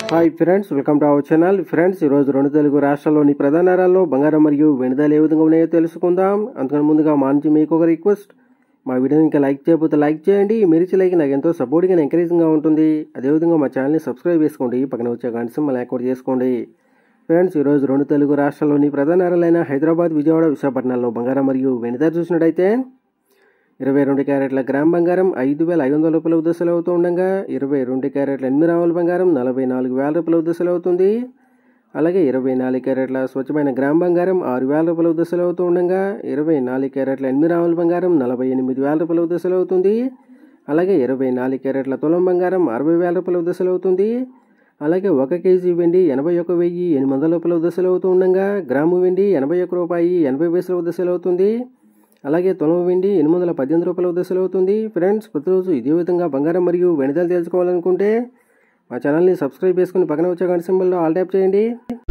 hi friends welcome to our channel friends ఈరోజు రెండు తెలుగు రాష్ట్రాల్లోని ప్రధాన నగరాల్లో బంగారం మరియు వెనుదలు ఏ విధంగా ఉన్నాయో తెలుసుకుందాం అందుకని ముందుగా మా నుంచి మీకు ఒక రిక్వెస్ట్ మా వీడియోని ఇంకా లైక్ చేయకపోతే లైక్ చేయండి మీరు ఇచ్చే లైక్ నాకు ఎంతో సపోర్ట్గా ఎంకరేజింగ్గా ఉంటుంది అదేవిధంగా మా ఛానల్ని సబ్స్క్రైబ్ చేసుకోండి పక్కన వచ్చే గంట సింబల్ యాక్టివేట్ చేసుకోండి ఫ్రెండ్స్ ఈరోజు రెండు తెలుగు రాష్ట్రాల్లోని ప్రధాన నగరాలైన హైదరాబాద్ విజయవాడ విశాఖపట్నాల్లో బంగారం మరియు వెనుదలు చూసినట్టయితే ఇరవై రెండు క్యారెట్ల గ్రామ్ బంగారం ఐదు వేల ఐదు వందల రూపాయల దశలు అవుతూ ఉండగా ఇరవై రెండు క్యారెట్ల ఎనిమిది రావుల బంగారం నలభై నాలుగు వేల రూపాయల దశలు అవుతుంది అలాగే ఇరవై నాలుగు క్యారెట్ల స్వచ్ఛమైన గ్రామ్ బంగారం ఆరు వేల రూపాయల దశలు అవుతూ ఉండగా ఇరవై నాలుగు క్యారెట్ల ఎనిమిది రావుల బంగారం నలభై ఎనిమిది వేల రూపాయల దశలు అవుతుంది అలాగే ఇరవై నాలుగు క్యారెట్ల తులం బంగారం అరవై వేల రూపాయల దశలు అవుతుంది అలాగే ఒక కేజీ వెండి ఎనభై ఒక వెయ్యి ఎనిమిది వందల రూపాయల దశలు అవుతూ ఉండగా గ్రాము వెండి ఎనభై ఒక రూపాయి ఎనభై పైసల దశలు అవుతుంది అలాగే తులం వెండి ఎనిమిది వందల పద్దెనిమిది రూపాయల దశలు అవుతుంది ఫ్రెండ్స్ ప్రతిరోజు ఇదే విధంగా బంగారం మరియు వెనుదలు తెలుసుకోవాలనుకుంటే మా ఛానల్ని సబ్స్క్రైబ్ చేసుకుని పక్కన వచ్చే గంట సింబల్లో ఆల్ ట్యాప్ చేయండి